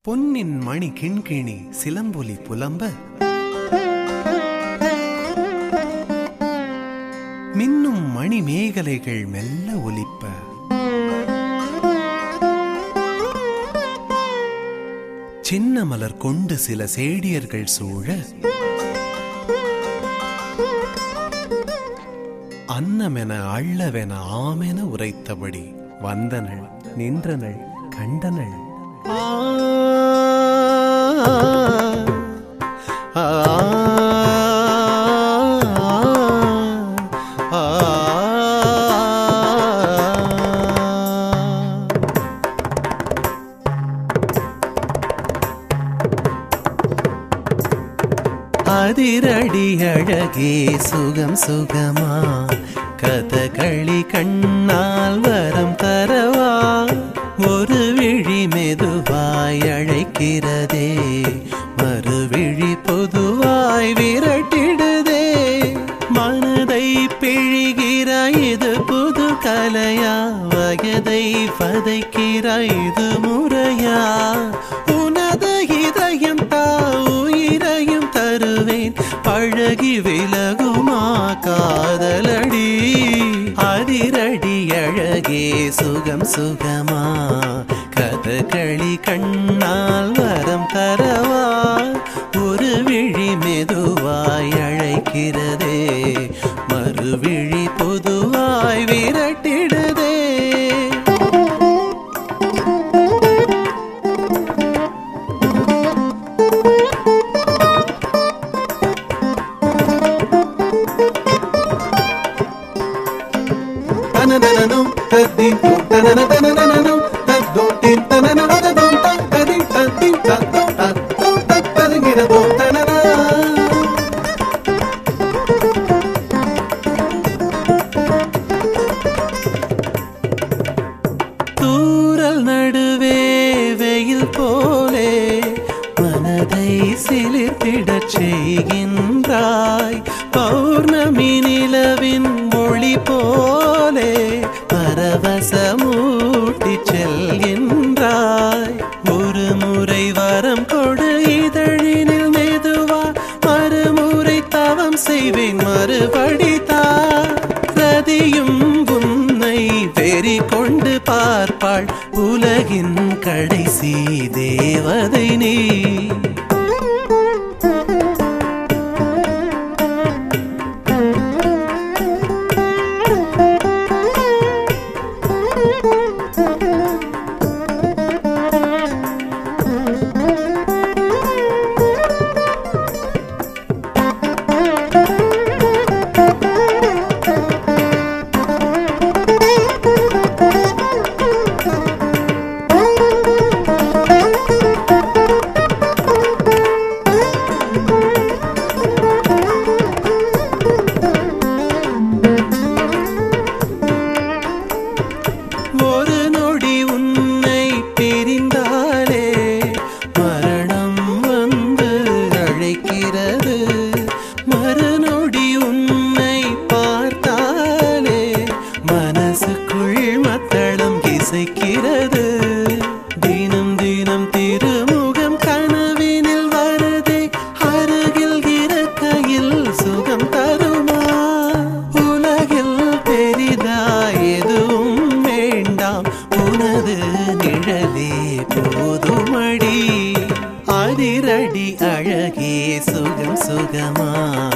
பொன்னின் மணி கிண்கிணி சிலம்பொலி புலம்ப மின்னும் மணி மேகலைகள் மெல்ல ஒலிப்ப சின்ன மலர் கொண்டு சில சேடியர்கள் சூழ அன்னமென அள்ளவென ஆமென உரைத்தபடி வந்தனள் நின்றனள் கண்டனள் ஆ, ஆ, ஆ, ஆ. அதிரடி அழகே சுகம் சுகமா கதகளி கண்ணால் வரம் தரவா ஒரு விழி மெதுவாய் அழைக்கிறதே மறுவிழி பொதுவாய் விரட்டிடுதே மனதை பிழிகிறாய் இது புது கலையா வயதை வதைக்கிறாய் இது முறையா உனது இதயம் தா உயிரையும் தருவேன் பழகி விலகுமா காதலடி அதிரடி அழகே சுகம் சுகமா கதகளி கண்ணால் வரம் தரவா ஒரு விழி மெதுவாய் அழைக்கிறதே மறுவிழி பொதுவாய் விரட்டிடுதே தனதனனும் தத்தின் தும் தனனதனனனும் தத்தும் தின் தனனததும் தம் ததின் தத்தின் தத்தும் தத்தும் தத்ததுங்கிறதும் தனனா தூரல் நடுவே வெயில் போலே மனதை சிலிர்த்திடச் செய்கின்றாய் பௌர்ணமி நிலவின் மொழி போலே பரவசமூட்டி செல்கின்றாய் ஒரு முறை வரம் கொடு இதழினில் மெதுவா மறுமுறை தவம் செய்வேன் மறுபடி தா ரதியும் உன்னை வெறி கொண்டு பார்ப்பாள் உலகின் கடைசி தேவதை நீ ஒரு நொடி உன்னை பிரிந்தாலே மரணம் வந்து அழைக்கிறது மறுநொடி உன்னை பார்த்தாலே மனசுக்குள் மத்தளம் இசைக்கிறது தினம் தினம் திருமுகம் கனவினில் வருதே அருகில் இருக்கையில் சுகம் தருமா உலகில் பெரிதா எதுவும் வேண்டாம் உனது நிழலே போதுமடி அதிரடி அழகே சுகம் சுகமா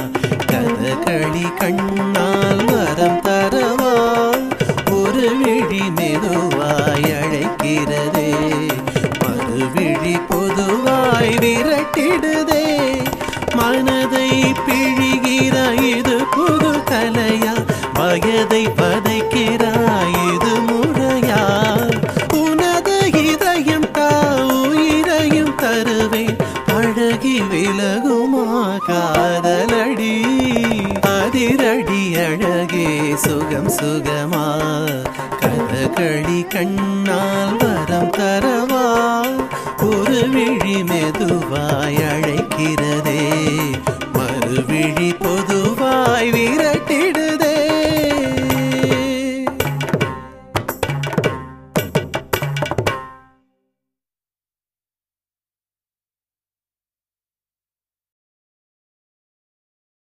கதகளி கண்ணால் வரம் தரவா ஒரு விழி மெதுவாய் அழைக்கிறதே மறுவிழி பொதுவாய் விரட்டிடுதே மனதை பிழிகிறாய் இது புது கலையா வயதை பதைக்கிறாய் இது முறையா உனது இதயம் தா உயிரையும் தருவேன் அழகி விலகுமா காதலடி அதிரடி அழகே சுகம் சுகமா கதகளி கண்ணால் வரம் தரவா ஒரு விழி மெதுவாய் அழைக்கிறதே மறுவிழி பொதுவாய் விர